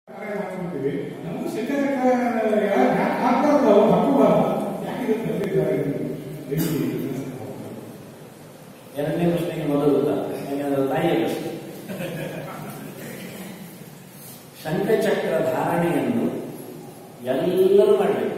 ಮಾಡ್ಕೊಂತೀವಿ ನಮ್ಗೆ ಶಂಕರ ಯಾಕೆ ಹಾಕ್ಬಾರ್ದು ಅವ್ರು ಹಾಕೋಬಾರ್ದು ಯಾಕೆ ಇದು ತಂದಿದ್ದಾರೆ ಇದು? ಎರಡನೇ ಪ್ರಶ್ನೆಗೆ ಮೊದಲು ಉತ್ತರ ಯಾಕಂದ್ರೆ ತಾಯಿಯ ಪ್ರಶ್ನೆ ಶಂಖಚಕ್ರ ಧಾರಣೆಯನ್ನು ಎಲ್ಲರೂ ಮಾಡಬೇಕು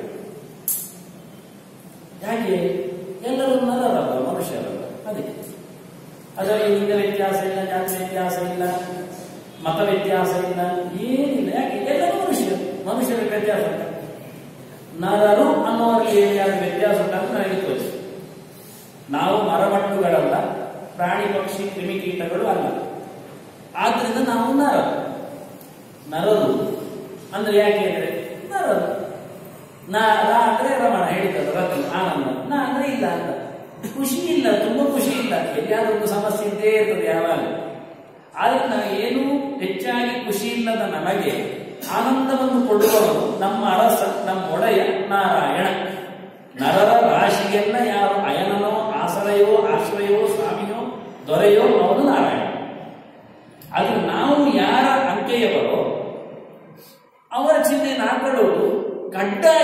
ಯಾಕೆ ಎಲ್ಲರೂ ನರರಲ್ಲ ಮನುಷ್ಯರಲ್ಲ ಅದಕ್ಕೆ ಅದರಲ್ಲಿ ಲಿಂಗ ವ್ಯತ್ಯಾಸ ಇಲ್ಲ ಜಾತಿ ವ್ಯತ್ಯಾಸ ಇಲ್ಲ ಮತ ವ್ಯತ್ಯಾಸ ಇಲ್ಲ ಏನಿಲ್ಲ ಯಾಕೆ ಎಲ್ಲರೂ ಮನುಷ್ಯರು ಮನುಷ್ಯರ ವ್ಯತ್ಯಾಸ ಉಂಟು ನರರು ಅನ್ನೋರಿಗೆ ಏನಾದ್ರು ವ್ಯತ್ಯಾಸ ಉಂಟಂತ ನನಗೆ ತೋರಿಸಿ ನಾವು ಮರಮಟ್ಟುಗಳಲ್ಲ ಪ್ರಾಣಿ ಪಕ್ಷಿ ಕ್ರಿಮಿಕೀಟಗಳು ಅಲ್ಲ ಆದ್ರಿಂದ ನಾವು ನರರು ನರರು ಅಂದ್ರೆ ಯಾಕೆ ಅಂದ್ರೆ ನರರು ನಾ ರ ಅಂದ್ರೆ ರಮಣ ಹೇಳಿದ್ದಲ್ಲ ರತಿ ಆನಂದ ನಾ ಅಂದ್ರೆ ಇಲ್ಲ ಅಂತ ಖುಷಿ ಇಲ್ಲ ತುಂಬಾ ಖುಷಿ ಇಲ್ಲ ಎಲ್ಲಿಯಾದ್ರೂ ಒಂದು ಸಮಸ್ಯೆ ಇದ್ದೇ ಇರ್ತದೆ ಯಾವಾಗ ಆದ್ರೆ ನಾವು ಏನೂ ಹೆಚ್ಚಾಗಿ ಖುಷಿ ಇಲ್ಲದ ನಮಗೆ ಆನಂದವನ್ನು ಕೊಡುವವನು ನಮ್ಮ ಅರಸ ನಮ್ಮ ಒಡೆಯ ನಾರಾಯಣ ನರರ ರಾಶಿಗೆಲ್ಲ ಯಾರು ಅಯನನೋ ಆಸರೆಯೋ ಆಶ್ರಯವೋ ಸ್ವಾಮಿಯೋ ದೊರೆಯೋ ಅವನು ನಾರಾಯಣ ಅದು ನಾವು ಯಾರ ಅಂಕೆಯವರೋ ಅವರ ಚಿಹ್ನೆಯನ್ನು ಹಾಕೊಳ್ಳುವುದು ಕಡ್ಡಾಯ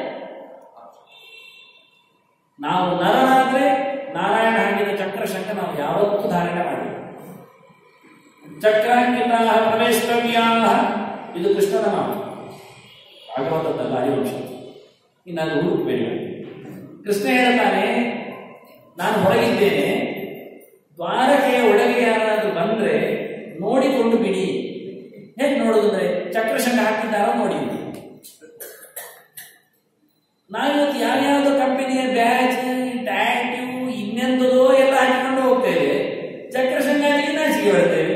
ನಾವು ನರನಾದ್ರೆ ನಾರಾಯಣ ಹಾಕಿದ ಚಕ್ರ ಶಂಕ ನಾವು ಯಾವತ್ತೂ ಧಾರಣೆ ಮಾಡಿಲ್ಲ ಚಕ್ರಾಂಕಿತ ಪ್ರವೇಶವ್ಯಾ ಇದು ಕೃಷ್ಣನ ಮಾತು ಭಾಗವತದ್ದಲ್ಲ ಹರಿವಂಶ ಇನ್ನು ಅದು ಹುಡುಕಬೇಡಿ ಕೃಷ್ಣ ಹೇಳ್ತಾನೆ ನಾನು ಹೊರಗಿದ್ದೇನೆ ದ್ವಾರಕೆಯ ಒಳಗೆ ಯಾರಾದ್ರೂ ಬಂದ್ರೆ ನೋಡಿಕೊಂಡು ಬಿಡಿ ಹೇಗೆ ನೋಡುದಂದ್ರೆ ಚಕ್ರಶಂಕ ಹಾಕಿದ್ದಾರೋ ನೋಡಿ ನಾವಿವತ್ತು ಯಾವ್ಯಾವುದೋ ಕಂಪನಿಯ ಬ್ಯಾಚ್ ಟ್ಯಾಟ್ಯೂ ಇನ್ನೆಂದದೋ ಎಲ್ಲ ಹಾಕಿಕೊಂಡು ಹೋಗ್ತೇವೆ ಚಕ್ರಶಂಕ ಹಾಕಿ ನಾಚಿಕೆ ಬರ್ತೇವೆ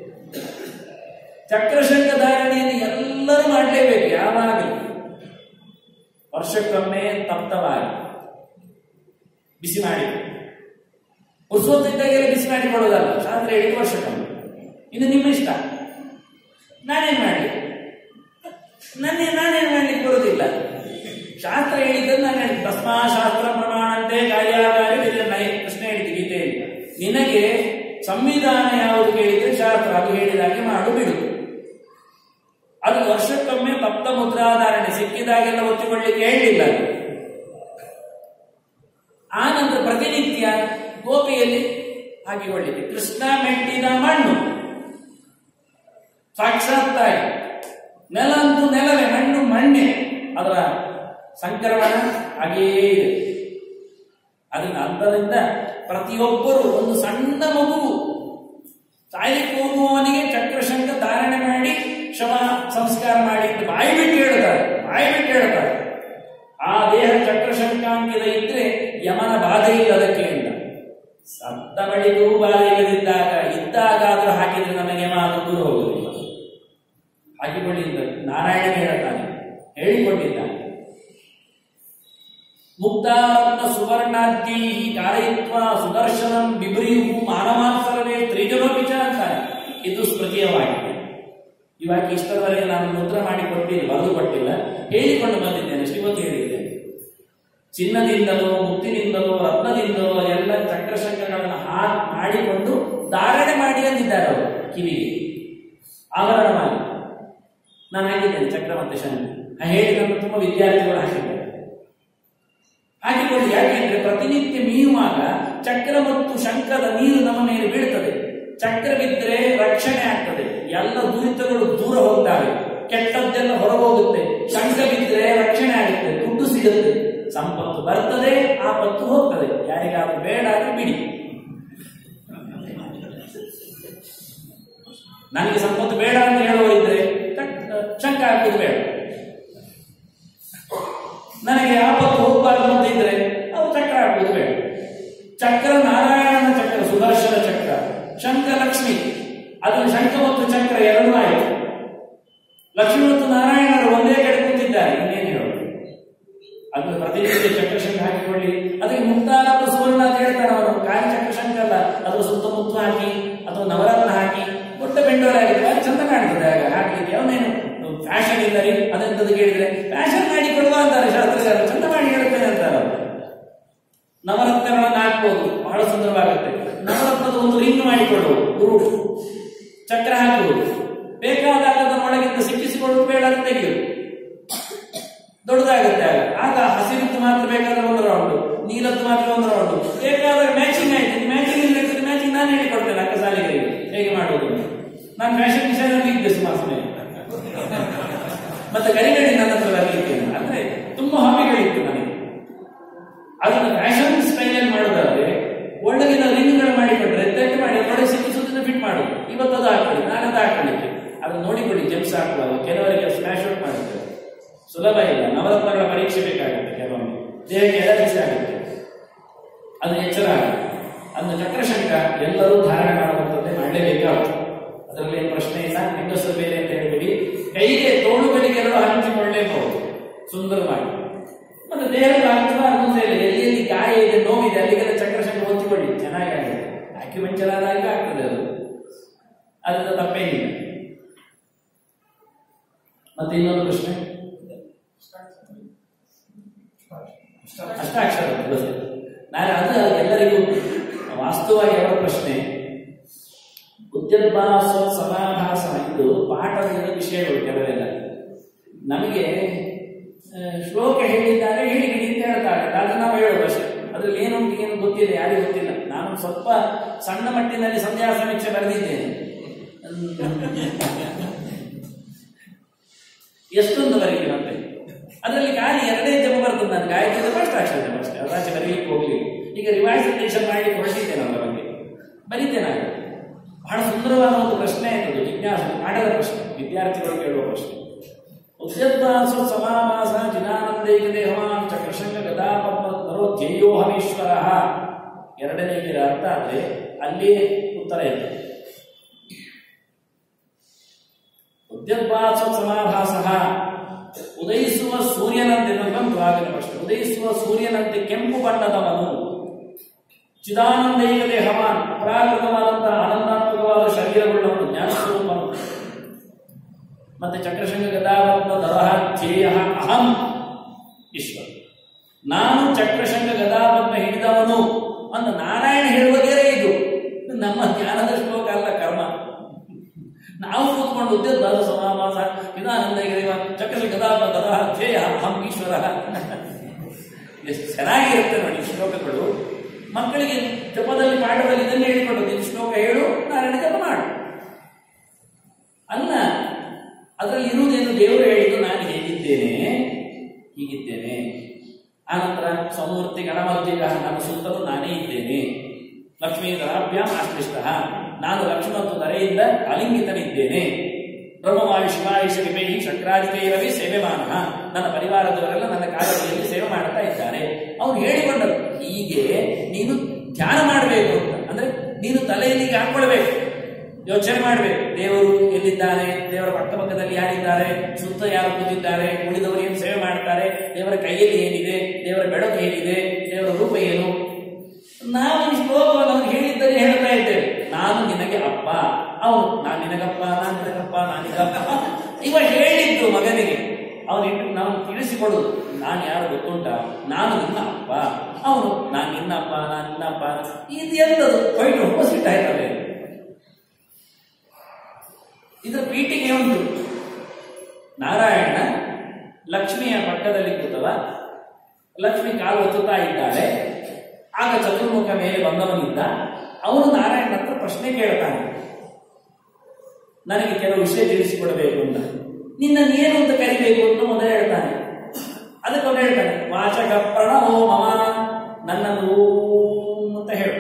ಚಕ್ರಶಂಕ ಧಾರಣೆಯನ್ನು ಎಲ್ಲರೂ ಮಾಡಲೇಬೇಕು ಯಾವಾಗಲೂ ವರ್ಷಕ್ಕೊಮ್ಮೆ ತಪ್ತವಾಗಿ ಬಿಸಿ ಮಾಡಿ ಉತ್ಸವತ್ತಿದ್ದಾಗೆಲ್ಲ ಬಿಸಿ ಮಾಡಿ ಕೊಡೋದಲ್ಲ ಶಾಸ್ತ್ರ ಹೇಳಿದ ವರ್ಷಕ್ಕೊಮ್ಮೆ ಇದು ನಿಮ್ಮ ಇಷ್ಟ ನಾನೇನ್ ಮಾಡಲಿ ನನ್ನೇ ನಾನೇನ್ ಮಾಡ್ಲಿಕ್ಕೆ ಬರೋದಿಲ್ಲ ಶಾಸ್ತ್ರ ಹೇಳಿದ್ದನ್ನು ನಾನು ಹೇಳಿ ತಸ್ಮಾ ಶಾಸ್ತ್ರ ಪ್ರಮಾಣಂತೆ ಕಾರ್ಯಾಗಾರಿ ಇದನ್ನ ಕೃಷ್ಣ ಹೇಳಿದ್ದು ಗೀತೆಯಲ್ಲಿ ನಿನಗೆ ಸಂವಿಧಾನ ಯಾವುದು ಕೇಳಿದ್ರೆ ಶಾಸ್ತ್ರ ಅದು ಹೇಳಿದಾಗೆ ಮಾಡು ಬಿಡು ಅದು ವರ್ಷಕ್ಕೊಮ್ಮೆ ತಪ್ತ ಮುದ್ರಾಧಾರಣೆ ಸಿಕ್ಕಿದಾಗೆಲ್ಲ ಒತ್ತಿಕೊಳ್ಳಿಕ್ಕೆ ಹೇಳಿಲ್ಲ ಆ ನಂತರ ಪ್ರತಿನಿತ್ಯ ಗೋಪಿಯಲ್ಲಿ ಹಾಕಿಕೊಳ್ಳಿಕ್ಕೆ ಕೃಷ್ಣ ಮೆಟ್ಟಿದ ಮಣ್ಣು ಸಾಕ್ಷಾತ್ತಾಗಿ ನೆಲ ಅಂತೂ ನೆಲವೇ ಮಣ್ಣು ಮಣ್ಣೆ ಅದರ ಸಂಕ್ರಮಣ ಹಾಗೆಯೇ ಇದೆ ಅದನ್ನ ಆದ್ದರಿಂದ ಪ್ರತಿಯೊಬ್ಬರು ಒಂದು ಸಣ್ಣ ಮಗು ಸಾಯಲಿಕ್ಕೆ ಹೋಗುವವನಿಗೆ ಚಕ್ರಶಂಕ ಧಾರಣೆ ಮಾಡಿ ಶವ ಸಂಸ್ಕಾರ ಮಾಡಿ ಅಂತ ಬಾಯಿ ಬಿಟ್ಟು ಹೇಳ್ತಾರೆ ಬಾಯಿ ಬಿಟ್ಟು ಹೇಳ್ತಾರೆ ಆ ದೇಹ ಚಕ್ರಶಂಕಾಂಕಿತ ಇದ್ರೆ ಯಮನ ಬಾಧೆ ಇಲ್ಲ ಅದಕ್ಕೆ ಅಂತ ಸತ್ತ ಬಳಿಗೂ ಬಾಧೆ ಇಲ್ಲದಿದ್ದಾಗ ಇದ್ದಾಗಾದ್ರೂ ಹಾಕಿದ್ರೆ ನಮಗೆ ಮಾತು ದೂರ ಹೋಗುದಿಲ್ಲ ಹಾಕಿಕೊಳ್ಳಿ ಅಂತ ನಾರಾಯಣ ಹೇಳುತ್ತಾನೆ ಹೇಳಿಕೊಂಡಿದ್ದಾನೆ ಮುಕ್ತಾರತ್ನ ಸುವರ್ಣಾದ್ಯೈ ಕಾರಯಿತ್ವ ಸುದರ್ಶನಂ ಬಿಬ್ರಿಯು ಮಾನವಾತ್ಸರವೇ ತ್ರಿಜನೋಪಿಚ ಅಂತಾನೆ ಇದು ಸ್ಮೃತಿಯವಾಗಿದೆ ಇವಾಗ ಇಷ್ಟರವರೆಗೆ ನಾನು ಮುದ್ರ ಮಾಡಿ ಕೊಟ್ಟಿಲ್ಲ ಬರೆದು ಕೊಟ್ಟಿಲ್ಲ ಹೇಳಿಕೊಂಡು ಬಂದಿದ್ದೇನೆ ಶ್ರೀಮತಿ ಹೇಳಿದ್ದೇನೆ ಚಿನ್ನದಿಂದಲೋ ಮುತ್ತಿನಿಂದಲೋ ರತ್ನದಿಂದಲೋ ಎಲ್ಲ ಚಕ್ರಶಂಕಗಳನ್ನು ಹಾಕಿ ಮಾಡಿಕೊಂಡು ಧಾರಣೆ ಮಾಡಿ ಅಂದಿದ್ದಾರೆ ಅವರು ಕಿವಿಗೆ ಆಭರಣ ಮಾಡಿ ನಾನು ಹಾಕಿದ್ದೇನೆ ಚಕ್ರವರ್ತಿ ಶಂಕ ಹೇಳಿ ನನ್ನ ತುಂಬ ವಿದ್ಯಾರ್ಥಿಗಳು ಹಾಕಿದ್ದಾರೆ ಹಾಕಿಕೊಂಡು ಯಾಕೆಂದ್ರೆ ಪ್ರತಿನಿತ್ಯ ಮೀಯುವಾಗ ಚಕ್ರ ಮತ್ತು ಶಂಕದ ನೀರು ನಮ್ಮ ಮೇಲೆ ಬೀಳ್ತದೆ ಚಕ್ರ ಬಿದ್ದರೆ ರಕ್ಷಣೆ ಆಗ್ತದೆ ಎಲ್ಲ ದುರಿತಗಳು ದೂರ ಹೋಗ್ತವೆ ಕೆಟ್ಟದ್ದೆಲ್ಲ ಹೊರಗೋಗುತ್ತೆ ಶಂಕ ಬಿದ್ದರೆ ರಕ್ಷಣೆ ಆಗುತ್ತೆ ದುಡ್ಡು ಸಿಗುತ್ತೆ ಸಂಪತ್ತು ಬರ್ತದೆ ಆಪತ್ತು ಹೋಗ್ತದೆ ಯಾರಿಗಾದ್ರೂ ಬೇಡ ಆದ್ರೆ ಬಿಡಿ ನನಗೆ ಸಂಪತ್ತು ಬೇಡ ಅಂತ ಹೇಳುವರಿದ್ರೆ ಶಂಕ ಹಾಕುದು ಬೇಡ ನನಗೆ ಆಪತ್ತು ಹೋಗಬಾರದು ಅಂತ ಇದ್ರೆ ಅವು ಚಕ್ರ ಹಾಕುವುದು ಬೇಡ ಚಕ್ರ ನಾರಾಯಣನ ಚಕ್ರ ಸುದರ್ಶನ ಚಕ್ರ ಶಂಕ ಲಕ್ಷ್ಮಿ ಅದನ್ನು ಶಂಕ ಮತ್ತು ಚಕ್ರ ಎರಡೂ ಆಯಿತು ಲಕ್ಷ್ಮಿ ಮತ್ತು ನಾರಾಯಣರು ಒಂದೇ ಕಡೆ ಕೂತಿದ್ದಾರೆ ಇನ್ನೇನು ಹೇಳೋದು ಅದನ್ನು ಪ್ರತಿನಿತ್ಯ ಚಕ್ರಶಂಕ ಹಾಕಿಕೊಳ್ಳಿ ಅದಕ್ಕೆ ಮುಕ್ತಾರಪ್ಪ ಸುವರ್ಣ ಅಂತ ಹೇಳ್ತಾರೆ ಅವರು ಕಾಲಿ ಚಕ್ರಶಂಕ ಅಲ್ಲ ಅದರ ಸುತ್ತಮುತ್ತ ಹಾಕಿ ಅಥವಾ ನವರತ್ನ ಹಾಕಿ ದೊಡ್ಡ ಬೆಂಡೋರ ಆಗಿದ್ರೆ ಚಂದ ಕಾಣ್ತದೆ ಆಗ ಹಾಕ್ಲಿಕ್ಕೆ ಅವನೇನು ಫ್ಯಾಷನ್ ಇಲ್ಲ ರೀ ಅದೆಂತದ್ದು ಕೇಳಿದ್ರೆ ಫ್ಯಾಷನ್ ಮಾಡಿ ಕೊಡುವ ಅಂತಾರೆ ಶಾಸ್ತ್ರಗಾರರು ಚಂದ ಮಾಡಿ ಹೇಳ್ತೇನೆ ಅಂತಾರೆ ಅವರು ನವರತ್ನಗಳನ್ನು ಹಾಕ್ಬೋದು ಬಹಳ ಸುಂದರವಾಗುತ್ತೆ ನವರತ್ನದ ಒಂದು ರಿಂಗ್ ಮಾಡಿಕೊಳ್ಳುವುದು ಗುರು ಚಕ್ರ ಹಾಕುವುದು ಬೇಕಾದಾಗ ಅದನ್ನೊಳಗಿಂದ ಸಿಕ್ಕಿಸಿಕೊಳ್ಳುವ ಬೇಕಾದ್ರೆ ತೆಗೆಯುದು ದೊಡ್ಡದಾಗುತ್ತೆ ಆಗ ಆಗ ಹಸಿರಿದ್ದು ಮಾತ್ರ ಬೇಕಾದ್ರೆ ಒಂದು ರೌಂಡ್ ನೀಲದ್ದು ಮಾತ್ರ ಒಂದು ರೌಂಡ್ ಬೇಕಾದ್ರೆ ಮ್ಯಾಚಿಂಗ್ ಆಯ್ತು ಮ್ಯಾಚಿಂಗ್ ಇಲ್ಲ ಮ್ಯಾಚಿಂಗ್ ನಾನು ಹೇಳಿಕೊಡ್ತೇನೆ ಅಕ್ಕ ಸಾಲಿಗರಿಗೆ ಹೇಗೆ ಮಾಡುವುದು ನಾನು ಫ್ಯಾಷನ್ ಡಿಸೈನರ್ ಇದ್ದೆ ಸುಮಾರು ಸಮಯ ಮತ್ತೆ ಗರಿಗಡಿ ನನ್ನ ಹತ್ರ ಬರಲಿಕ್ಕೆ ಅಂದ್ರೆ ತುಂಬಾ ಹಾಬಿಗಳಿತ್ತು ನನಗೆ ಅದನ್ನು ಫ್ಯಾಷನ್ ಸ್ಟೈಲಲ್ಲಿ ಮಾಡೋದಾದ್ರೆ ಒಳಗಿನ ರಿಂಗ್ಗಳು ಮಾಡಿಕೊಂಡ್ರೆ ತೆಟ್ಟು ಮಾಡಿ ಒಳಗೆ ಸಿಕ್ಕಿ ಸುತ್ತಿನ ಫಿಟ್ ಮಾಡುದು ಇವತ್ತು ಅದು ಹಾಕೊಳ್ಳಿ ನಾನದು ಹಾಕೊಳ್ಳಿಕ್ಕೆ ಅದನ್ನು ನೋಡಿಕೊಳ್ಳಿ ಜೆಮ್ಸ್ ಹಾಕುವಾಗ ಕೆಲವರಿಗೆ ಸ್ಮ್ಯಾಶ್ ಔಟ್ ಮಾಡುತ್ತೆ ಸುಲಭ ಇಲ್ಲ ನವರತ್ನಗಳ ಪರೀಕ್ಷೆ ಬೇಕಾಗುತ್ತೆ ಕೆಲವೊಮ್ಮೆ ದೇಹಕ್ಕೆ ಎಲರ್ಜಿ ಆಗುತ್ತೆ ಅದು ಎಚ್ಚರ ಆಗುತ್ತೆ ಅದನ್ನು ಚಕ್ರಶಂಕ ಎಲ್ಲರೂ ಧಾರಣೆ ಮಾಡುವಂಥದ್ದೇ ಮಾಡಲೇಬೇಕಾಗುತ್ತೆ ಅದರಲ್ಲಿ ಏನು ಪ್ರಶ್ನೆ ಇಲ್ಲ ಹೆಂಗಸರು ಬೇರೆ ಅಂತ ಹೇಳ್ಬಿಡಿ ಕೈಗೆ ತೋಳುಗಳಿಗೆ ಎರಡು ಹಂಚಿಕೊಳ್ಳಲೇಬಹುದು ಸುಂದರವಾಗಿ ಮತ್ತೆ ದೇಹದ ಹಾಕಬಾರ್ದು ಅಂತ ಹೇಳಿ ಎಲ್ಲಿ ಎಲ್ಲಿ ಗಾಯ ಇದೆ ನೋವಿದೆ ಅಲ್ಲಿಗೆಲ್ಲ ಚಕ್ರಶಂಕ ಒತ್ತಿಕೊಳ್ಳಿ ಚೆನ್ನಾಗಿ ಆಗಿದೆ ಆಕ್ಯುಮೆಂಚರ್ ಆದಾಗ ಆಗ್ತದೆ ಅದು ಅದರಿಂದ ತಪ್ಪೇನಿಲ್ಲ ಮತ್ತೆ ಇನ್ನೊಂದು ಪ್ರಶ್ನೆ ಅಷ್ಟಾಕ್ಷರ ಬರುತ್ತೆ. ನಾನು ಅದು ಎಲ್ಲರಿಗೂ ವಾಸ್ತವವಾಗಿ ಅವರ ಪ್ರಶ್ನೆ ಉದ್ಯದ್ಭಾಸ ಸಮಾಭಾಸ ಇದು ಪಾಠದ ವಿಷಯಗಳು ಕೆಲವೆಲ್ಲ ನಮಗೆ ಆ, ಶ್ಲೋಕ ಹೇಳಿದ್ದಾರೆ ಹೇಳಿ ಹೇಳಿ ಅಂತ ಹೇಳ್ತಾರೆ ಅದು ನಾವು ಹೇಳೋದು ಅಷ್ಟೇ ಅದ್ರಲ್ಲಿ ಏನು ಉಂಟು ಏನು ಗೊತ್ತಿಲ್ಲ ಯಾರಿಗೂ ಗೊತ್ತಿಲ್ಲ ನಾನು ಸ್ವಲ್ಪ ಸಣ್ಣ ಮಟ್ಟಿನಲ್ಲಿ ಸಂಧ್ಯಾ ಸಮೀಕ್ಷೆ ಬರೆದಿದ್ದೇನೆ ಎಷ್ಟೊಂದು ಬರೀಲಿ ಮತ್ತೆ ಅದರಲ್ಲಿ ಖಾಲಿ ಎರಡೇ ಜಪ ಬರ್ತದೆ ನಾನು ಗಾಯತ್ರಿ ಫಸ್ಟ್ ಅಕ್ಷರ ಜಪ ಅಷ್ಟೇ ಅದಾಚೆ ಬರೀಲಿಕ್ಕೆ ಹೋಗ್ಲಿಲ್ಲ ಈಗ ರಿವೈಸೇಷನ್ ಮಾಡಿ ಹೊರಟಿದ್ದೇನೆ ಅದರ ಬಗ್ಗೆ ಬರೀತೇನೆ ಆಗ ಬಹಳ ಸುಂದರವಾದ ಒಂದು ಪ್ರಶ್ನೆ ಆಯ್ತದು ಜಿಜ್ಞಾಸೆ ಮಾಡದ ಪ್ರಶ್ನೆ ವಿದ್ಯಾರ್ಥಿಗಳು ಕೇಳುವ ಪ್ರಶ್ನೆ ಉದ್ಯದ್ಭಾಸು ಸಮಾಮಾಸ ಜಿನಾನಂದೈಕ ದೇಹವಾನ್ ಚಕ್ರಶಂಕ ಗದಾ ಪದ್ಮರೋ ಧ್ಯೇಯೋಹಮೀಶ್ವರ ಎರಡನೇ ಇದರ ಅರ್ಥ ಆದ್ರೆ ಅಲ್ಲಿ ಉತ್ತರ ಇದೆ ಉದ್ಯದ್ಭಾಸ ಸಮಾಭಾಸ ಉದಯಿಸುವ ಸೂರ್ಯನಂತೆ ಬಂತು ಆಗಿನ ಪ್ರಶ್ನೆ ಉದಯಿಸುವ ಸೂರ್ಯನಂತೆ ಕೆಂಪು ಬಣ್ಣದವನು ಚಿದಾನಂದೈಕ ದೇಹವಾನ್ ಅಪರಾಕೃತವಾದಂತಹ ಆನಂದಾತ್ಮಕವಾದ ಶರೀರವುಳ್ಳವನು ಜ್ಞಾನಸ್ವರೂಪನು ಮತ್ತೆ ಚಕ್ರಶಂಗ ಗದಾಪದ್ಮ ದರಹ ಧ್ಯೇಯ ಅಹಂ ಈಶ್ವರ ನಾನು ಚಕ್ರಶಂಗ ಗದಾಪದ್ಮ ಹಿಡಿದವನು ಅಂತ ನಾರಾಯಣ ಹೇಳುವುದೇ ಇದು ನಮ್ಮ ಜ್ಞಾನದ ಶ್ಲೋಕ ಅಲ್ಲ ಕರ್ಮ ನಾವು ಕೂತ್ಕೊಂಡು ಉದ್ಯೋಗ ಸಮಾವಾಸ ವಿಧಾನಂದ ಚಕ್ರಶಂಗ ಗದಾಪದ್ಮ ದರಹ ಧ್ಯೇಯ ಅಹಂ ಈಶ್ವರ ಎಷ್ಟು ಚೆನ್ನಾಗಿರುತ್ತೆ ನೋಡಿ ಈ ಶ್ಲೋಕಗಳು ಮಕ್ಕಳಿಗೆ ಜಪದಲ್ಲಿ ಪಾಠದಲ್ಲಿ ಇದನ್ನು ಹೇಳಿಕೊಡು ನೀನು ಶ್ಲೋಕ ಹೇಳು ನಾರಾಯಣ ಜಪ ಮಾಡು ಅಲ್ಲ ಅದರಲ್ಲಿ ಇರುವುದೇನು ದೇವರು ಹೇಳಿದ್ದು ನಾನು ಹೇಗಿದ್ದೇನೆ ಹೀಗಿದ್ದೇನೆ ಆನಂತರ ಸಮೂರ್ತಿ ಗಣಮಧ್ಯ ನನ್ನ ಸುತ್ತಲೂ ನಾನೇ ಇದ್ದೇನೆ ಲಕ್ಷ್ಮೀ ದರಾಭ್ಯಾಂ ಆಶ್ಲಿಷ್ಟ ನಾನು ಲಕ್ಷ್ಮಿ ಮತ್ತು ದರೆಯಿಂದ ಅಲಿಂಗಿತನಿದ್ದೇನೆ ಬ್ರಹ್ಮವಾಯು ಶಿವಾಯುಷ ವಿಪೇಹಿ ಶಂಕರಾದಿಕೈರವೇ ಸೇವೆ ಮಾನ ನನ್ನ ಪರಿವಾರದವರೆಲ್ಲ ನನ್ನ ಕಾಲದಲ್ಲಿ ಸೇವೆ ಮಾಡುತ್ತಾ ಇದ್ದಾರೆ ಅವ್ರು ಹೇಳಿಕೊಂಡರು ಹೀಗೆ ನೀನು ಧ್ಯಾನ ಮಾಡಬೇಕು ಅಂತ ಅಂದ್ರೆ ನೀನು ತಲೆಯಲ್ಲಿ ಹೀಗೆ ಹಾಕೊಳ್ಬೇಕು ಯೋಚನೆ ಮಾಡಬೇಕು ದೇವರು ಎಲ್ಲಿದ್ದಾನೆ ದೇವರ ಪಕ್ಕಪಕ್ಕದಲ್ಲಿ ಯಾರಿದ್ದಾರೆ ಸುತ್ತ ಯಾರು ಕೂತಿದ್ದಾರೆ ಉಳಿದವರು ಏನು ಸೇವೆ ಮಾಡ್ತಾರೆ ದೇವರ ಕೈಯಲ್ಲಿ ಏನಿದೆ ದೇವರ ಬೆಳಕು ಏನಿದೆ ದೇವರ ರೂಪ ಏನು ನಾವು ಈ ಶ್ಲೋಕವನ್ನು ಅವ್ನು ಹೇಳಿದ್ದರೆ ಹೇಳ್ತಾ ಇದ್ದೇವೆ ನಾನು ನಿನಗೆ ಅಪ್ಪ ಅವನು ನಾನು ನಿನಗಪ್ಪ ನಾನು ನಿನಗಪ್ಪ ನಾನು ನಿನಗಪ್ಪ ಇವ ಹೇಳಿದ್ದು ಮಗನಿಗೆ ಅವನಿಟ್ಟು ನಾವು ತಿಳಿಸಿಕೊಡುದು ನಾನು ಯಾರು ಗೊತ್ತುಂಟ ನಾನು ನಿನ್ನ ಅಪ್ಪ ಅವನು ನಾನು ನಿನ್ನ ಅಪ್ಪ ನಾನು ನಿನ್ನ ಅಪ್ಪ ಇದೆಲ್ಲದು ಕ್ವೈಟ್ ಆಪೋಸಿಟ್ ಆಯ್ತದೆ ಇದರ ಪೀಠಿಗೆ ಉಂಟು ನಾರಾಯಣ ಲಕ್ಷ್ಮಿಯ ಪಕ್ಕದಲ್ಲಿ ಕೂತವ ಲಕ್ಷ್ಮಿ ಕಾಲು ಒತ್ತುತ್ತಾ ಇದ್ದಾಳೆ ಆಗ ಚತುರ್ಮುಖ ಮೇಲೆ ಬಂದವನಿದ್ದ ಅವನು ನಾರಾಯಣ ಹತ್ರ ಪ್ರಶ್ನೆ ಕೇಳ್ತಾನೆ ನನಗೆ ಕೆಲವು ವಿಷಯ ತಿಳಿಸಿಕೊಡಬೇಕು ಅಂತ ನಿನ್ನ ಏನು ಅಂತ ಕರಿಬೇಕು ಅಂತ ಮೊದಲೇ ಹೇಳ್ತಾನೆ ಅದಕ್ಕೆ ಅವನು ಹೇಳ್ತಾನೆ ವಾಚಕ ಪ್ರಣವೋ ಮಮ ನನ್ನನ್ನು ಓಂ ಅಂತ ಹೇಳು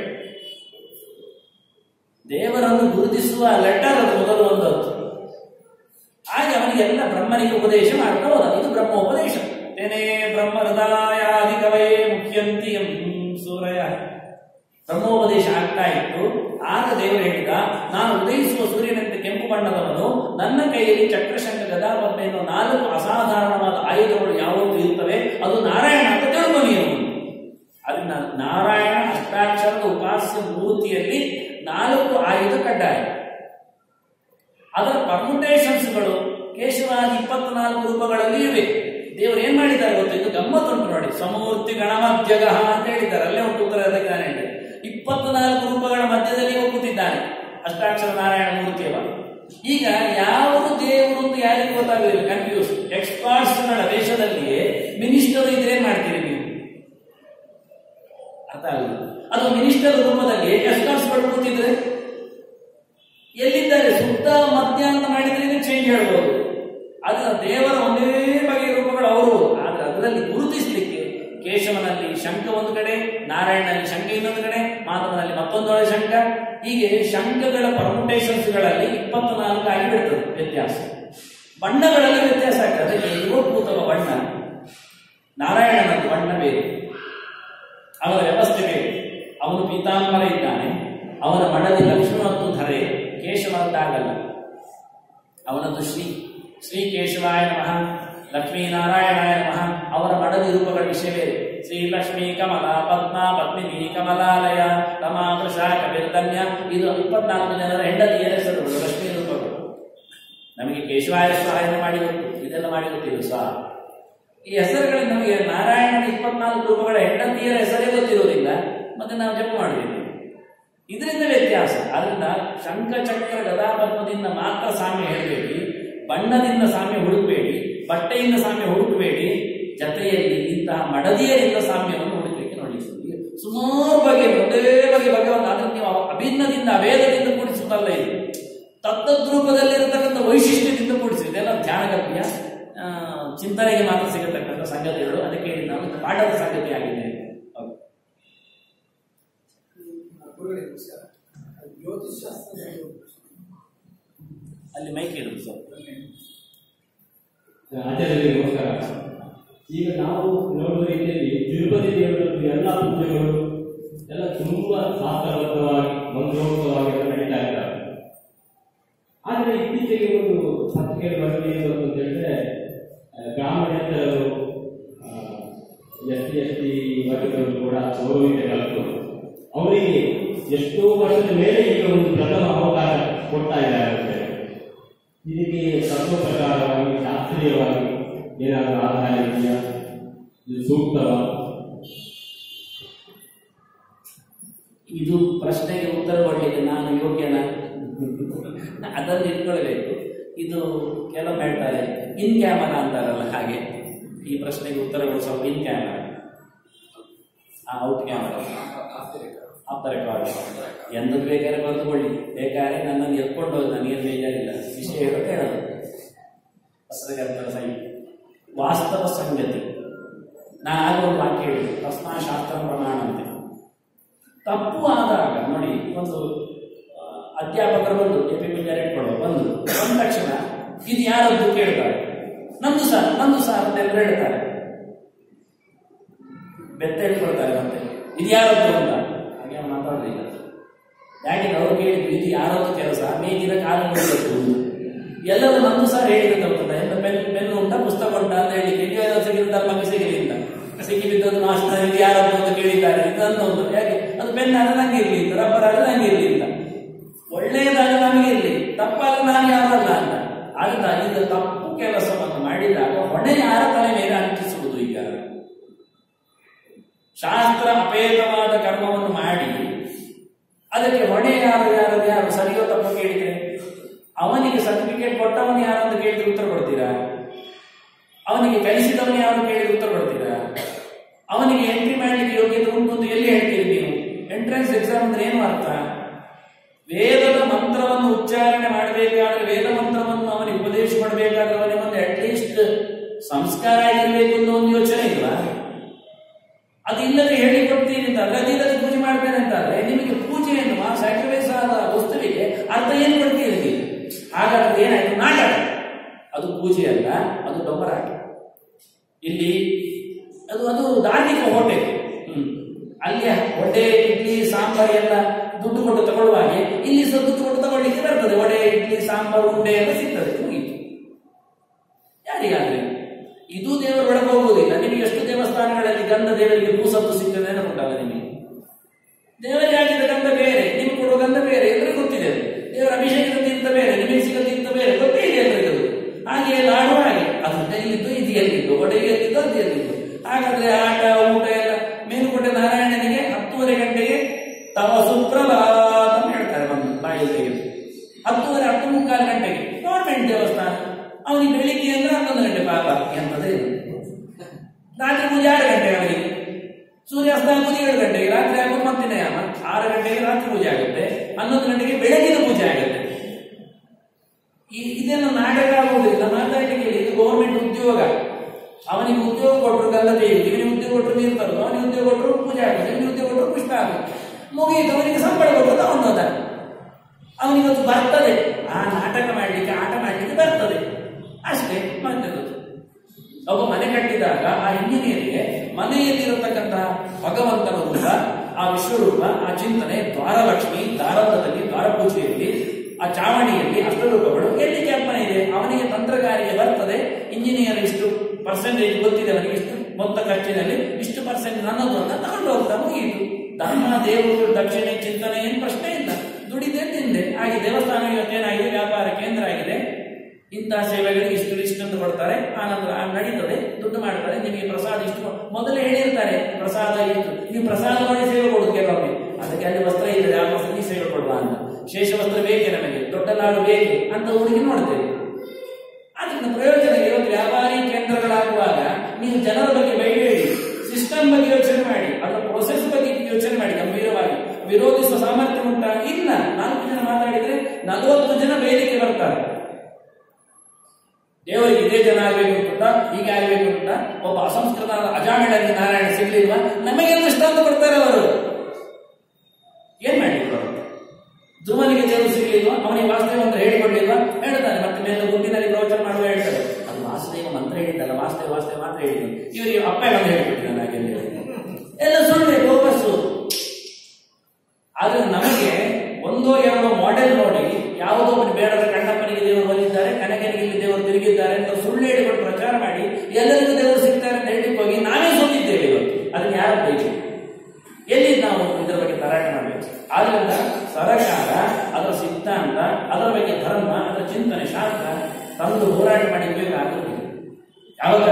ದೇವರನ್ನು ಗುರುತಿಸುವ ಲೆಟರ್ ಅದು ಮೊದಲು ಒಂದದ್ದು ಹಾಗೆ ಅವನಿಗೆಲ್ಲ ಬ್ರಹ್ಮನಿಗೆ ಉಪದೇಶ ಮಾಡ್ತಾ ಹೋದ ಇದು ಬ್ರಹ್ಮೋಪದೇಶ ತೇನೇ ಬ್ರಹ್ಮ ಹೃದಯಾದಿ ಕವಯೇ ಮುಖ್ಯಂತಿ ಎಂ ಸೂರಯ ಬ್ರಹ್ಮೋಪದೇಶ ಆಗ್ತಾ ಇತ್ತು ಆಗ ದೇವರು ಹೇಳಿದ ನಾನು ಉದಯಿಸುವ ಸೂರ್ಯನಂತೆ ಕೆಂಪು ಬಣ್ಣದವನು ನನ್ನ ಕೈಯಲ್ಲಿ ಚಕ್ರಶಂಕ ಗದಾಪದ್ಮ ಎನ್ನುವ ನಾಲ್ಕು ಅಸಾಧಾರಣವಾದ ಆಯುಧಗಳು ಯಾವುದು ಇರುತ್ತವೆ ಅದು ನಾರಾಯಣ ಅಂತ ತಿಳ್ಕೊ ನೀನು ಅದನ್ನ ನಾರಾಯಣ ಅಷ್ಟಾಕ್ಷರದ ಉಪಾಸ್ಯ ಮೂರ್ತಿಯಲ್ಲಿ ನಾಲ್ಕು ಆಯುಧ ಕಡ್ಡಾಯ ಅದರ ಪರ್ಮುಟೇಷನ್ಸ್ಗಳು ಕೇಶವಾದಿ ಇಪ್ಪತ್ನಾಲ್ಕು ರೂಪಗಳಲ್ಲಿ ಇವೆ ದೇವರು ಏನ್ ಮಾಡಿದ್ದಾರೆ ಗೊತ್ತು ಇದು ಗಮ್ಮತ್ತುಂಟು ನೋಡಿ ಸಮೂರ್ತಿ ಗಣಮಧ್ಯಗಃ ಅಂತ ಹೇಳಿದ್ದಾರೆ ಅಲ್ಲೇ ಉಂಟು ಉತ್ತರ ಅದಕ್ಕೆ ನಾನು ಹೇಳಿದೆ ಇಪ್ಪತ್ನಾಲ್ಕು ರೂಪಗಳ ಮಧ್ಯದಲ್ಲಿ ಇವ ಕೂತಿದ್ದಾನೆ ಅಷ್ಟಾಕ್ಷರ ನಾರಾಯಣ ಮೂರ್ತಿಯವ ಈಗ ಯಾವುದು ದೇವರು ಅಂತ ಯಾರಿಗೂ ಗೊತ್ತಾಗಲಿಲ್ಲ ಕನ್ಫ್ಯೂಸ್ ಎಕ್ಸ್ಪರ್ಟ್ಸ್ಗಳ ವೇಷದಲ್ಲಿಯೇ ಮಿನಿಸ್ಟರ್ ಇದ್ರೆ ಏನ್ ಮಾಡ್ತೀರಿ ನೀವು ಅರ್ಥ ಆಗಲ್ಲ ಅದು ಮಿನಿಸ್ಟರ್ ರೂಪದಲ್ಲಿ ಎಕ್ಸ್ಪರ್ಟ್ಸ್ ಕೂತಿದ್ರೆ ಎಲ್ಲಿದ್ದಾರೆ ಶುದ್ಧ ಮಧ್ಯ ಅಂತ ಮಾಡಿದ್ರೆ ಚೇಂಜ್ ಹೇಳ್ಬೋದು ಅದರ ದೇವರ ಒಂದೇ ಬಗೆಯ ರೂಪಗಳು ಅವರು ಆದ್ರೆ ಅದರಲ್ಲಿ ಗುರುತಿಸಲಿಕ್ಕೆ ಕೇಶವನಲ್ಲಿ ಶಂಖ ಒಂದು ಕಡೆ ನಾರಾಯಣನಲ್ಲಿ ಶಂಖ ಇನ್ನೊಂದು ಕಡೆ ಮಾಧವನಲ್ಲಿ ಮತ್ತೊಂದೊಳೆ ಶಂಖ ಹೀಗೆ ಶಂಖಗಳ ಪರ್ಮುಟೇಷನ್ಸ್ಗಳಲ್ಲಿ ಇಪ್ಪತ್ನಾಲ್ಕು ಆಗಿ ಬಿಡ್ತದೆ ವ್ಯತ್ಯಾಸ ಬಣ್ಣಗಳಲ್ಲಿ ವ್ಯತ್ಯಾಸ ಆಗ್ತದೆ ಅದಕ್ಕೆ ಯುವಭೂತವ ಬಣ್ಣ ನಾರಾಯಣನ ಬಣ್ಣ ಬೇರೆ ಅವರ ವ್ಯವಸ್ಥೆ ಬೇರೆ ಅವನು ಪೀತಾಂಬರ ಇದ್ದಾನೆ ಅವನ ಮಡದಿ ಲಕ್ಷ್ಮಣ ಮತ್ತು ಧರೆ ಕೇಶವಂತಾಗಲ್ಲ ಅವನದ್ದು ಶ್ರೀ ಶ್ರೀ ಕೇಶವಾಯ ನಮಃ ಲಕ್ಷ್ಮೀನಾರಾಯಣಾಯ ನಮಃ ಅವರ ಮಡದಿ ರೂಪಗಳ ವಿಷಯ ಬೇರೆ ಶ್ರೀ ಲಕ್ಷ್ಮೀ ಕಮಲ ಪದ್ಮ ಪದ್ಮಿನಿ ಕಮಲಾಲಯ ರಮಾವೃಷ ಕವಿರ್ಧನ್ಯ ಇದು ಇಪ್ಪತ್ನಾಲ್ಕು ಜನರ ಹೆಂಡತಿಯರ ಹೆಸರುಗಳು ಲಕ್ಷ್ಮೀ ರೂಪಗಳು ನಮಗೆ ಕೇಶವಾಯ ಸಹಾಯ ಮಾಡಿ ಗೊತ್ತು ಇದೆಲ್ಲ ಮಾಡಿ ಗೊತ್ತಿಲ್ಲ ಸ್ವ ಈ ಹೆಸರುಗಳಿಗೆ ನಮಗೆ ನಾರಾಯಣನ ಇಪ್ಪತ್ನಾಲ್ಕು ರೂಪಗಳ ಹೆಂಡತಿಯರ ಹೆಸರೇ ಗೊತ್ತಿರೋದಿಲ್ಲ ಮತ್ತೆ ನಾವು ಜಪ ಮಾಡಬೇಕು ಇದರಿಂದ ವ್ಯತ್ಯಾಸ ಅದರಿಂದ ಶಂಖ ಚಕ್ರ ಗದಾಪದ್ಮದಿಂದ ಮಾತ್ರ ಸಾಮ್ಯ ಹೇಳಬೇಡಿ ಬಣ್ಣದಿಂದ ಸಾಮ್ಯ ಹುಡುಕಬೇಡಿ ಬಟ್ಟೆಯಿಂದ ಸಾಮ್ಯ ಹುಡುಕಬೇಡಿ ಜತೆಯಲ್ಲಿ ಇಂತಹ ಮಡದಿಯರಿಂದ ಸಾಮ್ಯವನ್ನು ಹುಡುಕಲಿಕ್ಕೆ ನೋಡಿ ಸುಮಾರು ಬಗೆ ಒಂದೇ ಬಗೆ ಭಗವಂತ ಅದನ್ನು ನೀವು ಅಭಿನ್ನದಿಂದ ಅಭೇದದಿಂದ ಕೂಡಿಸುವುದಲ್ಲ ಇದು ತತ್ತದ್ರೂಪದಲ್ಲಿರತಕ್ಕಂಥ ವೈಶಿಷ್ಟ್ಯದಿಂದ ಕೂಡಿಸಿ ಇದೆಲ್ಲ ಧ್ಯಾನಗಮ್ಯ ಆ, ಚಿಂತನೆಗೆ ಮಾತ್ರ ಸಿಗತಕ್ಕಂಥ ಸಂಗತಿಗಳು ಅದಕ್ಕೆ ಹೇಳಿ ನಾವು ಇದು ಪಾಠದ ಸಂಗತಿ ಆಗಿದೆ ಹೌದು. ಅಲ್ಲಿ ಮೈಕ್ ಇಡುದು ಸರ್ ಆಚಾರ್ಯರಿಗೆ ನಮಸ್ಕಾರ ಈಗ ನಾವು ನೋಡುವ ರೀತಿಯಲ್ಲಿ ತಿರುಪತಿ ದೇವರದ್ದು ಎಲ್ಲ ಪೂಜೆಗಳು ಎಲ್ಲ ತುಂಬಾ ಶಾಸ್ತ್ರಬದ್ಧವಾಗಿ ಮಂತ್ರೋಕ್ತವಾಗಿ ಎಲ್ಲ ನಡೀತಾ ಇದ್ದಾರೆ ಆದರೆ ಇತ್ತೀಚೆಗೆ ಒಂದು ಪತ್ರಿಕೆಯಲ್ಲಿ ವರದಿ ಏನು ಅಂತ ಹೇಳಿದ್ರೆ ಆ, ಗ್ರಾಮಾಡಳಿತರು ಎಸ್ ಟಿ ಎಸ್ ಟಿ ವರ್ಗದವರು ಕೂಡ ಗೌರವಿತ ಕಲಿತು ಅವರಿಗೆ ಎಷ್ಟೋ ವರ್ಷದ ಮೇಲೆ ಈಗ ಒಂದು ಪ್ರಥಮ ಅವಕಾಶ ಕೊಡ್ತಾ ಇದ್ದಾರೆ ಅಂತ ಹೇಳಿ. ಇದಕ್ಕೆ ತತ್ವ ಪ್ರಕಾರವಾಗಿ ಶಾಸ್ತ್ರೀಯವಾಗಿ ಏನಾದರೂ ಆಧಾರ ಇದೆಯಾ ಇದು ಸೂಕ್ತವ ಇದು ಪ್ರಶ್ನೆಗೆ ಉತ್ತರ ಕೊಡಲಿಕ್ಕೆ ನಾನು ಯೋಗ್ಯನ ಅದನ್ನು ಇಟ್ಕೊಳ್ಬೇಕು ಇದು ಕೆಲವು ಹೇಳ್ತಾರೆ ಇನ್ ಕ್ಯಾಮರಾ ಅಂತಾರಲ್ಲ ಹಾಗೆ ಈ ಪ್ರಶ್ನೆಗೆ ಉತ್ತರಗಳು ಸ್ವಲ್ಪ in camera out camera off the record ಎಂದದ್ದು ಬೇಕಾದ್ರೆ ಬರೆದುಕೊಳ್ಳಿ ಬೇಕಾದ್ರೆ ನನ್ನನ್ನು ಎತ್ಕೊಂಡು ಹೋಗಿ ನನಗೇನು ಬೇಜಾರಿಲ್ಲ ವಿಷಯ ಹೇಳೋದು ಹೇಳೋದು ಪತ್ರಕರ್ತರ ಸಹಿ ವಾಸ್ತವ ಸಂಗತಿ ನಾ ಆಗ ಒಂದು ವಾಕ್ಯ ಹೇಳಿದೆ ಪ್ರಶ್ನಾಶಾಸ್ತ್ರ ಪ್ರಮಾಣ ಅಂತೆ ತಪ್ಪು ಆದಾಗ ನೋಡಿ ಒಂದು ಆ, ಅಧ್ಯಾಪಕರು ಬಂದು ಎ ಪಿ ಕೊಡುವ ಬಂದು ಬಂದ ತಕ್ಷಣ ಇದು ಯಾರದ್ದು ಕೇಳ್ತಾರೆ ನಮ್ದು ಸರ್ ನಮ್ದು ಸರ್ ಅಂತ ಎಲ್ಲರೂ ಹೇಳ್ತಾರೆ ಬೆತ್ತ ಹೇಳ್ಕೊಳ್ತಾರೆ ಮತ್ತೆ ಇದು ಯಾರದ್ದು ಅಂತ ಹಾಗೆ ಅವ್ನು ಮಾತಾಡಲಿಲ್ಲ ಯಾಕೆ ಅವ್ರು ಕೇಳಿದ್ರು ಇದು ಯಾರದ್ದು ಕೆಲಸ ಮೇಗಿನ ಕಾಲ ನೋಡಬೇಕು ಎಲ್ಲರೂ ನಮ್ದು ಸರ್ ಹೇಳಿದ್ರೆ ತಪ್ಪಲ್ಲ ಎಲ್ಲ ಪೆನ್ ಪೆನ್ ಉಂಟಾ ಪುಸ್ತಕ ಉಂಟಾ ಅಂತ ಹೇಳಿ ನೀವೆಲ್ಲ ಸಿಗಿಲ್ಲ ನಮಗೆ ಸಿಗಲಿಲ್ಲ ಸಿಕ್ಕಿ ಬಿದ್ದದ್ದು ಮಾಸ್ಟರ್ ಇದು ಯಾರದ್ದು ಅಂತ ಕೇಳಿದ್ದಾರೆ ಇದನ್ನು ಒಂದು ಯಾಕೆ ಅದು ಪೆನ್ ಆದ್ರೆ ನಂಗೆ ಇರಲಿ ಅಂತ ರಬ್ಬರ್ ಆದ್ರೆ ನಂಗೆ ಇರಲಿ ಅಂತ ಒಳ್ಳೆಯದಾದ್ರೆ ನಮಗೆ ಇರಲಿ ತಪ್ಪಾದ್ರೆ ನಾನು ಯಾರಲ್ಲ ಅಂತ ಆದ್ರಿಂದ ಈಗ ತಪ್ಪು ಕೆಲಸವನ್ನು ಮಾಡಿದಾಗ ಹೊಣೆ ಯಾರ ತಲೆ ಮೇಲೆ ಅಂಟಿಸುವುದು ಈಗ ಶಾಸ್ತ್ರ ಅಪೇತವಾದ ಕರ್ಮವನ್ನು ಮಾಡಿ ಅದಕ್ಕೆ ಹೊಣೆ ಯಾರು ಯಾರು ಯಾರು ಸರಿಯೋ ತಪ್ಪು ಕೇಳಿದ್ರೆ ಅವನಿಗೆ ಸರ್ಟಿಫಿಕೇಟ್ ಕೊಟ್ಟವನು ಯಾರು ಅಂತ ಕೇಳಿದ್ರೆ ಉತ್ತರ ಕೊಡ್ತೀರಾ ಅವನಿಗೆ ಕಲಿಸಿದವನು ಯಾರು ಕೇಳಿದ್ರೆ ಉತ್ತರ ಕೊಡ್ತೀರಾ ಅವನಿಗೆ ಎಂಟ್ರಿ ಮಾಡಲಿಕ್ಕೆ ಯೋಗ್ಯತೆ ಉಂಟು ಅಂತ ಎಲ್ಲಿ ಹೇಳ್ತೀರಿ ನೀವು ಎಂಟ್ರೆನ್ಸ್ ಎಕ್ಸಾಮ್ ಅಂದ್ರೆ ಏನು ಅರ್ಥ ವೇದದ ಮಂತ್ರವನ್ನು ಉಚ್ಚಾರಣೆ ಮಾಡಬೇಕಾದ್ರೆ ವೇದ ಮಂತ್ರವನ್ನು ಅವನಿಗೆ ಉಪದೇಶ ಮಾಡಬೇಕಾದ್ರೆ ಅವನಿಗೆ ಒಂದು ಅಟ್ಲೀಸ್ಟ್ ಸಂಸ್ಕಾರ ಆಗಿರ್ಬೇಕು ಅನ್ನೋ ಒಂದು ಯೋಚನೆ ಇಲ್ವಾ ಅದು ಇಲ್ಲದೆ ಹೇಳಿಕೊಡ್ತೀನಿ ಅಂತ ಅದಿಲ್ಲದೆ ಪೂಜೆ ಮಾಡ್ತೇನೆ ಅಂತಾದ್ರೆ ನಿಮಗೆ ಪೂಜೆ ಎನ್ನುವ ಸ್ಯಾಕ್ರಿಫೈಸ್ ಆದ ವಸ್ತುವಿಗೆ ಅರ್ಥ ಏನು ಕೊಡ್ತೀರಿ ನೀವು ಹಾಗಾದ್ರೆ ಏನಾಯ್ತು ನಾಟಕ ಅದು ಪೂಜೆ ಅಲ್ಲ ಅದು ಡೊಂಬರಾಟ ಇಲ್ಲಿ ಅದು ಅದು ಧಾರ್ಮಿಕ ಹೋಟೆಲ್ ಹ್ಮ್ ಅಲ್ಲಿ ಹೊಟ್ಟೆ ಇಡ್ಲಿ ಸಾಂಬಾರ್ ಎಲ್ಲ ದುಡ್ಡು ಕೊಟ್ಟು ತಗೊಳ್ಳುವಾಗೆ ಇಲ್ಲಿ ಸಹ ದುಡ್ಡು ಕೊಟ್ಟು ತಗೊಳ್ಳಿಕ್ಕೆ ಬರ್ತದೆ ವಡೆ ಇಡ್ಲಿ ಸಾಂಬಾರ್ ಉಂಡೆ ಎಲ್ಲ ಸಿಗ್ತದೆ ಮುಗೀತು ಯಾರಿಗಾದ್ರೆ ಇದು ದೇವರ ಒಳಗೆ ಹೋಗುವುದಿಲ್ಲ ನಿಮಗೆ ಎಷ್ಟು ದೇವಸ್ಥಾನಗಳಲ್ಲಿ ಗಂಧ ದೇವರಿಗೆ ಭೂಸತ್ತು ಸಿಗ್ತದೆ ನೆನಪುಂಟಲ್ಲ ನಿಮಗೆ ದೇವರಿಗೆ ಹಾಕಿದ ಗಂಧ ಬೇರೆ ನಿಮ್ಗೆ ಕೊಡುವ ಗಂಧ ಬೇರೆ ಎಲ್ಲರಿಗೂ ಗೊತ್ತಿದೆ ಅದು. ದೇವರ ಅಭಿಷೇಕದಿಂದ ಬೇರೆ ನಿಮಗೆ ಸಿಗದಿದ್ದ ಬೇರೆ ಗೊತ್ತೇ ಇದೆ ಎಲ್ಲರಿಗೂ ಅದು. ಹಾಗೆ ಲಾಡು ಹಾಗೆ ಅದು ಎಲ್ಲಿದ್ದು ಇದು ಎಲ್ಲಿದ್ದು ಒಡೆ ಎಲ್ಲಿದ್ದು ಅದು ಎಲ್ಲಿದ್ದು ಹಾಗಾದ್ರೆ ಆಟ ಊಟ ಎಲ್ಲ ಮೇಲುಕೋಟೆ ನಾರಾಯಣನಿಗೆ ಹತ್ತುವರೆ ಗಂಟೆಗೆ ತವ ಸುಪ್ರಭಾತ ಅಂತ ಹೇಳ್ತಾರೆ ಬಂದು ಬಾಯಲ್ಲಿ ತೆಗೆದು ಹತ್ತುವರೆ ಹತ್ತು ಮುಕ್ಕಾಲು ಗಂಟೆ ಪಾಪ ಎಂತದೇ ರಾತ್ರಿ ಪೂಜೆ ಆರು ಗಂಟೆಗೆ ಅವರಿಗೆ ಸೂರ್ಯಾಸ್ತ ಆಗುವುದು ಏಳು ಗಂಟೆಗೆ ರಾತ್ರಿ ಆಗುವುದು ಮತ್ತೆ ಯಾಮ ಆರು ಗಂಟೆಗೆ ರಾತ್ರಿ ಪೂಜೆ ಆಗುತ್ತೆ ಹನ್ನೊಂದು ಗಂಟೆಗೆ ಬೆಳಗಿನ ಪೂಜೆ ಆಗುತ್ತೆ ಈ- ಇದನ್ನು ನಾಟಕ ಆಗುವುದಿಲ್ಲ ಮಾತಾಡಲಿಕ್ಕೆ ಇದು ಗೌರ್ಮೆಂಟ್ ಉದ್ಯೋಗ ಅವನಿಗೆ ಉದ್ಯೋಗ ಕೊಟ್ಟರು ಗಲ್ಲದೆ ಇವನಿಗೆ ಉದ್ಯೋಗ ಕೊಟ್ಟರು ನೀರು ತರೋದು ಅವನಿಗೆ ಉದ್ಯೋಗ ಕೊಟ್ಟರು ಪೂಜೆ ಆಗುತ್ತೆ ಇವನಿಗೆ ಉದ್ಯೋಗ ಕೊಟ್ಟರು ಪುಷ್ಪ ಆಗುತ್ತೆ ಮುಗಿಯಿತು ಅವನಿಗೆ ಸಂಬಳ ಕೊಟ್ಟರು ಅವನು ಹೋದ ಅವನಿವತ್ತು ಬರ್ತದೆ ಆ ನಾಟಕ ಮಾಡಲಿಕ್ಕೆ ಆಟ ಮಾಡಲಿಕ್ಕೆ ಬರ್ತದೆ ಅಷ್ಟೇ ಮತ್ತೆ ಒಬ್ಬ ಮನೆ ಕಟ್ಟಿದಾಗ ಆ ಇಂಜಿನಿಯರ್ಗೆ ಮನೆಯಲ್ಲಿರತಕ್ಕಂತಹ ಭಗವಂತನ ರೂಪ ಆ ವಿಶ್ವರೂಪ ಆ ಚಿಂತನೆ ದ್ವಾರಲಕ್ಷ್ಮಿ ದಾರಂಧದಲ್ಲಿ ದ್ವಾರಪೂಜೆಯಲ್ಲಿ ಆ ಚಾವಣಿಯಲ್ಲಿ ಅಷ್ಟರೂಪಗಳು ಎಲ್ಲಿ ಜ್ಞಾಪನ ಇದೆ ಅವನಿಗೆ ತಂತ್ರಗಾರಿಕೆ ಬರ್ತದೆ ಇಂಜಿನಿಯರ್ ಇಷ್ಟು ಪರ್ಸೆಂಟೇಜ್ ಗೊತ್ತಿದೆ ಅವನಿಗೆ ಇಷ್ಟು ಮೊತ್ತ ಖರ್ಚಿನಲ್ಲಿ ಇಷ್ಟು ಪರ್ಸೆಂಟ್ ನನ್ನದು ಅಂತ ತಗೊಂಡು ಹೋಗ್ತಾ ಮುಗಿಯಿತು ಧರ್ಮ ದೇವರು ದಕ್ಷಿಣೆ ಚಿಂತನೆ ಏನು ಪ್ರಶ್ನೆ ಇಲ್ಲ ದುಡಿದೆ ತಿಂದೆ ಹಾಗೆ ದೇವಸ್ಥಾನ ಇವತ್ತೇನಾಗಿದೆ ವ್ಯಾಪಾರ ಕೇಂದ್ರ ಆಗಿದೆ ಇಂತಹ ಸೇವೆಗಳಿಗೆ ಇಷ್ಟು ಇಷ್ಟು ಅಂತ ಕೊಡ್ತಾರೆ ಆನಂತರ ಆ ನಡೀತದೆ ದುಡ್ಡು ಮಾಡ್ತಾರೆ ನಿಮಗೆ ಪ್ರಸಾದ ಇಷ್ಟು ಮೊದಲೇ ಹೇಳಿರ್ತಾರೆ ಪ್ರಸಾದ ಇಷ್ಟು ನೀವು ಪ್ರಸಾದ ಮಾಡಿ ಸೇವೆ ಕೊಡುದು ಕೆಲವೊಮ್ಮೆ ಅದಕ್ಕೆ ಅಲ್ಲಿ ವಸ್ತ್ರ ಇದೆ ಆ ವಸ್ತ್ರ ಸೇವೆ ಕೊಡುವ ಅಂತ ಶೇಷ ವಸ್ತ್ರ ಬೇಕೆ ನಮಗೆ ದೊಡ್ಡ ನಾಡು ಬೇಕೆ ಅಂತ ಹುಡುಗಿ ನೋಡ್ತೇವೆ ಅದರಿಂದ ಪ್ರಯೋಜನ ಇವತ್ತು ವ್ಯಾಪಾರಿ ಕೇಂದ್ರಗಳಾಗುವಾಗ ನೀವು ಜನರ ಬಗ್ಗೆ ಬೈಬೇಡಿ ಸಿಸ್ಟಮ್ ಬಗ್ಗೆ ಯೋಚನೆ ಮಾಡಿ ಅದರ ಪ್ರೊಸೆಸ್ ಬಗ್ಗೆ ಯೋಚನೆ ಮಾಡಿ ಗಂಭೀರವಾಗಿ ವಿರೋಧಿಸುವ ಸಾಮರ್ಥ್ಯ ಉಂಟಾ ಇಲ್ಲ ನಾಲ್ಕು ಜನ ಮಾತಾಡಿದ್ರೆ ನಲವತ್ತು ಜನ ಬೇಲಿಕೆ ಬರ್ತಾರೆ ದೇವರಿಗೆ ಇದೇ ಜನ ಆಗಬೇಕು ಅಂತ ಹೀಗೆ ಆಗಬೇಕು ಅಂತ ಒಬ್ಬ ಅಸಂಸ್ಕೃತ ಅಜಾಮಿಳಲ್ಲಿ ನಾರಾಯಣ ಸಿಗ್ಲಿಲ್ವಾ ನಮಗೆ ದೃಷ್ಟಾಂತ ಕೊಡ್ತಾರೆ ಅವರು ಏನ್ ಮಾಡಿದ್ರು ಅವರು ಧ್ರುವನಿಗೆ ದೇವರು ಸಿಗ್ಲಿಲ್ವಾ ಅವನಿಗೆ ವಾಸುದೇವ ಮಂತ್ರ ಹೇಳಿಕೊಡ್ಲಿಲ್ವಾ ಹೇಳ್ತಾನೆ ಮತ್ತೆ ಮೇಲೆ ಗುಂಡಿನಲ್ಲಿ ಪ್ರವಚನ ಮಾಡುವ ಹೇಳ್ತಾರೆ ಅದು ವಾಸುದೇವ ಮಂತ್ರ ಹೇಳಿದ್ದಲ್ಲ ವಾಸುದೇವ ವಾಸುದೇವ ಮಾತ್ರ ಹೇಳಿದ್ದು ಇವರಿಗೆ ಅಪ್ಪ ಬಂದು ಹೇಳಿಕೊಟ್ಟಿದ್ದಾನೆ ಹಾಗೆ ಎಲ್ಲ ಸುಳ್ಳೆ ಬೋಗಸ್ಸು ಆದ್ರೆ ನಮಗೆ ಒಂದೋ ಎರಡೋ ಮಾಡೆಲ್ ನೋಡಿ ಯಾವುದೋ ಒಂದು ಬೇಡದ ಕಣ್ಣಪ್ಪನಿಗೆ ದೇವರು ಬಂದಿದ್ದಾರೆ ಕನಕನಿಗೆ ಇಲ್ಲಿ ದೇವರು ತಿರುಗಿದ್ದಾರೆ ಅಂತ ಸುಳ್ಳು ಹೇಳಿಕೊಂಡು ಪ್ರಚಾರ ಮಾಡಿ ಎಲ್ಲರಿಗೂ ದೇವರು ಸಿಗ್ತಾರೆ ಅಂತ ಹೇಳಿ ಹೋಗಿ ನಾವೇ ಸೋತಿದ್ದೇವೆ ಇವತ್ತು ಅದನ್ನ ಯಾರು ಬೇಕು ಎಲ್ಲಿ ನಾವು ಇದರ ಬಗ್ಗೆ ತರಾಟೆ ಮಾಡಬೇಕು ಆದ್ರಿಂದ ಸರ್ಕಾರ ಅದರ ಸಿದ್ಧಾಂತ ಅದರ ಬಗ್ಗೆ ಧರ್ಮ ಅದರ ಚಿಂತನೆ ಶಾಸ್ತ್ರ ತಂದು ಹೋರಾಟ ಮಾಡಿರ್ಬೇಕಾಗುತ್ತದೆ ಯಾವಾಗ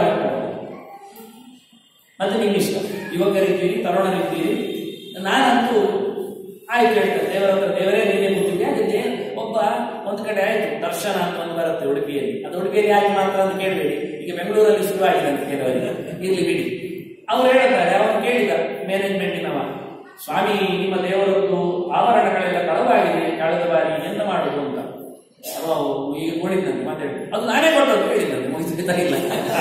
ಮತ್ತೆ ನಿಮ್ಮ ಇಷ್ಟ ಯುವಕರಿದ್ದೀರಿ ತರುಣರಿದ್ದೀರಿ ನಾನಂತೂ ಆಯ್ತು ಹೇಳ್ತೇನೆ ದೇವರ ಹತ್ರ ದೇವರೇ ನೀನೇ ಕೂತಿದ್ದೆ ಅದೇ ಒಬ್ಬ ಒಂದು ಕಡೆ ಆಯ್ತು ದರ್ಶನ ಅಂತ ಒಂದು ಬರುತ್ತೆ ಉಡುಪಿಯಲ್ಲಿ ಅದು ಉಡುಪಿಯಲ್ಲಿ ಯಾಕೆ ಮಾತ್ರ ಅಂತ ಕೇಳಬೇಡಿ ಈಗ ಬೆಂಗಳೂರಲ್ಲಿ ಶುರುವಾಗಿದೆ ಅಂತ ಕೆಲವರಿಗೆ ಇರ್ಲಿ ಬಿಡಿ ಅವ್ರು ಹೇಳ್ತಾರೆ ಅವನು ಕೇಳಿದ ಮ್ಯಾನೇಜ್ಮೆಂಟಿನವ ಸ್ವಾಮಿ ನಿಮ್ಮ ದೇವರದ್ದು ಆಭರಣಗಳೆಲ್ಲ ಕಳವಾಗಿದೆ ಕಳೆದ ಬಾರಿ ಎಂತ ಮಾಡುದು ಅಂತ ಅವ ಈಗ ನೋಡಿದ್ದಂತೆ ಮಾತಾಡಿ ಅದು ನಾನೇ ಕೊಟ್ಟದ್ದು ಹೇಳಿದ್ದಂತೆ ಮುಗಿಸಿದ ಇಲ್ಲ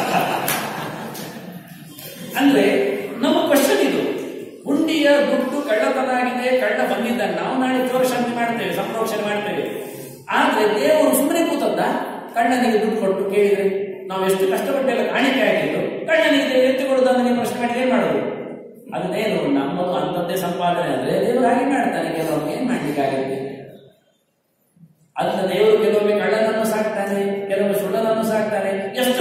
ಅಂದ್ರೆ ನಮ್ಮ ಕ್ವಶನ್ ಇದು ಹುಂಡಿಯ ದುಡ್ಡು ಕಳ್ಳತನ ಆಗಿದೆ ಕಳ್ಳ ಬಂದಿದ್ದಾನೆ ನಾವು ನಾಳೆ ಚೋರ ಶಾಂತಿ ಮಾಡ್ತೇವೆ ಸಂಪ್ರೋಕ್ಷಣೆ ಮಾಡ್ತೇವೆ ಆದ್ರೆ ದೇವರು ಸುಮ್ಮನೆ ಕೂತದ್ದ ಕಳ್ಳನಿಗೆ ದುಡ್ಡು ಕೊಟ್ಟು ಕೇಳಿದ್ರೆ ನಾವು ಎಷ್ಟು ಕಷ್ಟಪಟ್ಟೆಲ್ಲ ಕಾಣಿಕೆ ಆಗಿದ್ದು ಕಳ್ಳನಿಗೆ ದೇವರು ಎತ್ತಿ ಕೊಡುದನ್ನು ನೀವು ಪ್ರಶ್ನೆ ಮಾಡಿ ಏನ್ ಮಾಡೋದು ಅದನ್ನೇನು ನಮ್ಮದು ಅಂಥದ್ದೇ ಸಂಪಾದನೆ ಅಂದ್ರೆ ದೇವರು ಹಾಗೆ ಮಾಡ್ತಾನೆ ಕೆಲವೊಮ್ಮೆ ಏನ್ ಮಾಡ್ಲಿಕ್ಕೆ ಆಗುತ್ತೆ ಅದನ್ನ ದೇವರು ಕೆಲವೊಮ್ಮೆ ಕಳ್ಳನನ್ನು ಸಾಕ್ತಾನೆ ಕೆಲವೊಮ್ಮೆ ಸುಳ್ಳನನ್ನು ಸಾಕ್ತಾನೆ ಎಷ್ಟು